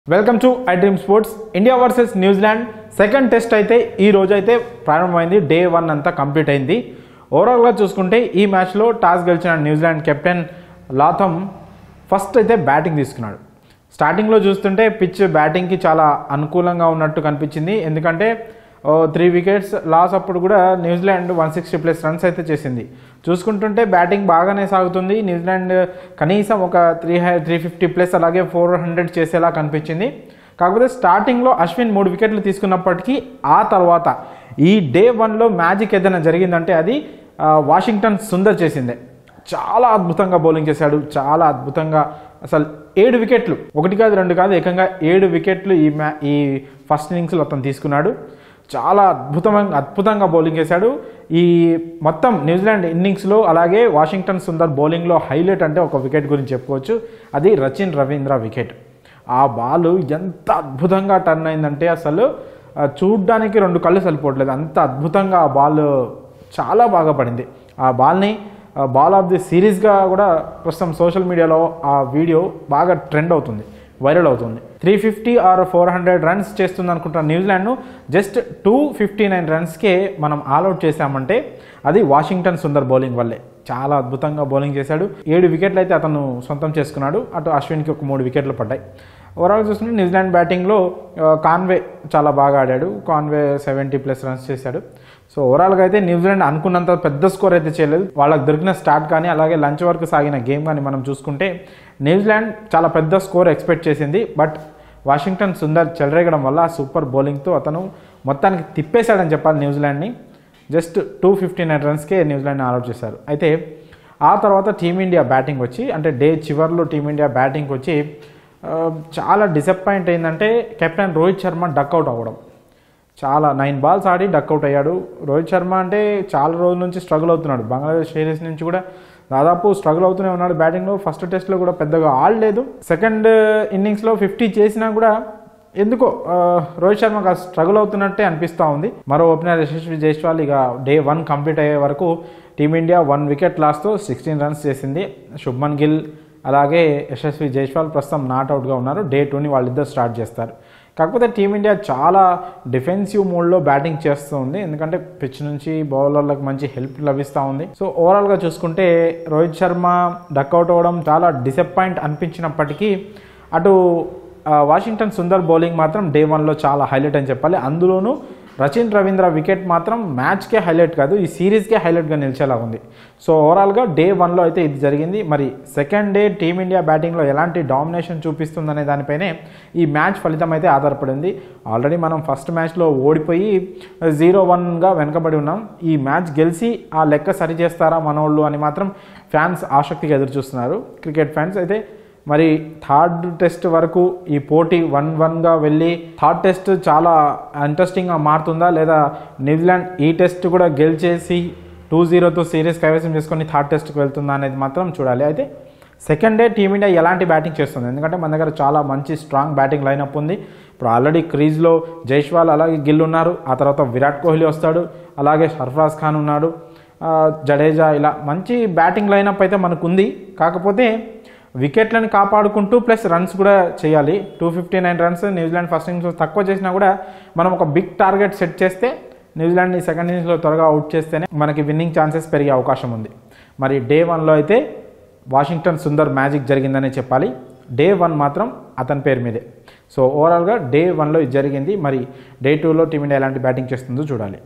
welcome to I dream sports India versus New Zealand second test అయితే ఈ రోజు అయితే ప్రారంభమైంది డే వన్ అంతా కంప్లీట్ అయింది ఓవరాల్గా చూసుకుంటే ఈ మ్యాచ్లో టాస్ గెలిచిన న్యూజిలాండ్ కెప్టెన్ లాథమ్ ఫస్ట్ అయితే బ్యాటింగ్ తీసుకున్నాడు స్టార్టింగ్లో చూస్తుంటే పిచ్ బ్యాటింగ్కి చాలా అనుకూలంగా ఉన్నట్టు కనిపించింది ఎందుకంటే త్రీ వికెట్స్ లాస్ అప్పుడు కూడా New Zealand one sixty plus runs అయితే చేసింది చూసుకుంటుంటే బ్యాటింగ్ బాగానే సాగుతుంది న్యూజిలాండ్ కనీసం ఒక three high three fifty plus అలాగే ఫోర్ హండ్రెడ్ చేసేలా కనిపించింది కాకపోతే స్టార్టింగ్లో అశ్విన్ మూడు వికెట్లు తీసుకున్నప్పటికీ ఆ తర్వాత ఈ డే వన్లో మ్యాజిక్ ఏదైనా జరిగిందంటే అది ఆ, వాషింగ్టన్ సుందర్ చేసిందే చాలా అద్భుతంగా బౌలింగ్ చేశాడు చాలా అద్భుతంగా అసలు ఏడు వికెట్లు ఒకటి కాదు రెండు కాదు ఏకంగా ఏడు వికెట్లు ఈ మ్యా ఈ ఫస్ట్ ఇన్నింగ్స్లో అతను తీసుకున్నాడు చాలా అద్భుతమైన అద్భుతంగా బౌలింగ్ చేశాడు ఈ మొత్తం న్యూజిలాండ్ ఇన్నింగ్స్లో అలాగే వాషింగ్టన్ సుందర్ బౌలింగ్లో హైలైట్ అంటే ఒక వికెట్ గురించి చెప్పుకోవచ్చు అది రచిన్ రవీంద్ర వికెట్ ఆ బాల్ ఎంత అద్భుతంగా టర్న్ అయిందంటే అసలు ఆ, చూడ్డానికి రెండు కళ్ళు సరిపోవట్లేదు అంత అద్భుతంగా ఆ బాల్ చాలా బాగా పడింది ఆ బాల్ని బాల్ ఆఫ్ ది సిరీస్గా కూడా ప్రస్తుతం సోషల్ మీడియాలో ఆ వీడియో బాగా ట్రెండ్ అవుతుంది వైరల్ అవుతుంది three fifty or four hundred runs చేస్తుంది అనుకుంటున్న న్యూజిలాండ్ను జస్ట్ టూ ఫిఫ్టీ నైన్ రన్స్కే మనం ఆల్అవుట్ చేశామంటే అది వాషింగ్టన్ సుందర్ బౌలింగ్ వల్లే చాలా అద్భుతంగా బౌలింగ్ చేశాడు ఏడు వికెట్లు అయితే అతను సొంతం చేసుకున్నాడు అటు అశ్విన్కి ఒక మూడు వికెట్లు పడ్డాయి ఓవరాల్ చూస్తుంటే న్యూజిలాండ్ బ్యాటింగ్లో ఆ, కాన్వే చాలా బాగా ఆడాడు కాన్వే సెవెంటీ ప్లస్ రన్స్ చేశాడు సో ఓవరాల్గా అయితే న్యూజిలాండ్ అనుకున్నంత పెద్ద స్కోర్ అయితే చేయలేదు వాళ్ళకి దొరికిన స్టార్ట్ కానీ అలాగే లంచ్ వరకు సాగిన గేమ్ కానీ మనం చూసుకుంటే న్యూజిలాండ్ చాలా పెద్ద స్కోర్ ఎక్స్పెక్ట్ చేసింది బట్ వాషింగ్టన్ సుందర్ చెలరేగడం వల్ల సూపర్ బౌలింగ్తో అతను మొత్తానికి తిప్పేశాడని చెప్పాలి న్యూజిలాండ్ని జస్ట్ టూ ఫిఫ్టీ నైన్ రన్స్కే న్యూజిలాండ్ని ఆల్అౌట్ చేశారు అయితే ఆ తర్వాత టీమిండియా బ్యాటింగ్ వచ్చి అంటే డే చివర్లో టీమిండియా బ్యాటింగ్ వచ్చి ఆ, చాలా డిసప్పాయింట్ అయిందంటే కెప్టెన్ రోహిత్ శర్మ డక్అవుట్ అవ్వడం చాలా నైన్ బాల్స్ ఆడి డక్అవుట్ అయ్యాడు రోహిత్ శర్మ అంటే చాలా రోజుల నుంచి స్ట్రగుల్ అవుతున్నాడు బంగ్లాదేశ్ సిరీస్ నుంచి కూడా దాదాపు స్ట్రగుల్ అవుతూనే ఉన్నాడు బ్యాటింగ్లో ఫస్ట్ టెస్ట్లో కూడా పెద్దగా ఆడలేదు సెకండ్ ఇన్నింగ్స్లో ఫిఫ్టీ చేసినా కూడా ఎందుకో ఆ, రోహిత్ శర్మ కాస్త స్ట్రగుల్ అవుతున్నట్టే అనిపిస్తూ ఉంది మరో ఓపెనర్ యశస్వి జైస్వాల్ ఇక డే వన్ కంప్లీట్ అయ్యే వరకు టీమిండియా వన్ వికెట్ లాస్తో సిక్స్టీన్ రన్స్ చేసింది శుభ్మన్ గిల్ అలాగే యశస్వి జైస్వాల్ ప్రస్తుతం నాట్అవుట్గా ఉన్నారు డే టూని వాళ్ళిద్దరు స్టార్ట్ చేస్తారు కాకపోతే టీమిండియా చాలా డిఫెన్సివ్ మోడ్లో బ్యాటింగ్ చేస్తూ ఉంది ఎందుకంటే పిచ్ నుంచి బౌలర్లకు మంచి హెల్ప్ లభిస్తూ ఉంది సో ఓవరాల్గా చూసుకుంటే రోహిత్ శర్మ డక్అవుట్ అవ్వడం చాలా డిసప్పాయింట్ అనిపించినప్పటికీ అటు ఆ, వాషింగ్టన్ సుందర్ బౌలింగ్ మాత్రం డే వన్లో చాలా హైలైట్ అని చెప్పాలి అందులోనూ రచిన్ రవీంద్ర వికెట్ మాత్రం మ్యాచ్కే హైలైట్ కాదు ఈ సిరీస్కే హైలైట్గా నిలిచేలా ఉంది సో ఓవరాల్గా డే వన్లో అయితే ఇది జరిగింది మరి సెకండ్ డే టీమిండియా బ్యాటింగ్లో ఎలాంటి డామినేషన్ చూపిస్తుందనే దానిపైనే ఈ మ్యాచ్ ఫలితం అయితే ఆధారపడింది ఆల్రెడీ మనం ఫస్ట్ మ్యాచ్లో ఓడిపోయి జీరో వన్గా వెనకబడి ఉన్నాం ఈ మ్యాచ్ గెలిచి ఆ లెక్క సరి చేస్తారా మనోళ్ళు అని మాత్రం ఫ్యాన్స్ ఆసక్తిగా ఎదురు చూస్తున్నారు క్రికెట్ ఫ్యాన్స్ అయితే మరి థర్డ్ టెస్ట్ వరకు ఈ పోటీ వన్ వన్గా వెళ్ళి థర్డ్ టెస్ట్ చాలా ఇంట్రెస్టింగ్గా మారుతుందా లేదా న్యూజిలాండ్ ఈ టెస్ట్ కూడా గెలిచేసి టూ జీరోతో సిరీస్ కైవసం చేసుకొని థర్డ్ టెస్ట్కి వెళ్తుందా అనేది మాత్రం చూడాలి అయితే సెకండ్ డే టీమిండియా ఎలాంటి బ్యాటింగ్ చేస్తుంది ఎందుకంటే మన దగ్గర చాలా మంచి స్ట్రాంగ్ బ్యాటింగ్ లైనప్ ఉంది ఇప్పుడు ఆల్రెడీ క్రీజ్లో జైష్వాల్ అలాగే గిల్ ఉన్నారు ఆ తర్వాత విరాట్ కోహ్లీ వస్తాడు అలాగే సర్ఫరాజ్ ఖాన్ ఉన్నాడు ఆ, జడేజా ఇలా మంచి బ్యాటింగ్ లైనప్ అయితే మనకు ఉంది కాకపోతే వికెట్లను కాపాడుకుంటూ ప్లస్ రన్స్ కూడా చేయాలి two fifty nine runs New Zealand first ఇన్నింగ్స్లో తక్కువ చేసినా కూడా మనం ఒక బిగ్ టార్గెట్ సెట్ చేస్తే న్యూజిలాండ్ని సెకండ్ ఇన్నింగ్స్లో త్వరగా అవుట్ చేస్తేనే మనకి విన్నింగ్ ఛాన్సెస్ పెరిగే అవకాశం ఉంది మరి డే వన్లో అయితే వాషింగ్టన్ సుందర్ మ్యాజిక్ జరిగిందనే చెప్పాలి డే వన్ మాత్రం అతని పేరు మీదే సో ఓవరాల్గా డే వన్లో ఇది జరిగింది మరి డే టూలో టీమిండియా ఎలాంటి బ్యాటింగ్ చేస్తుందో చూడాలి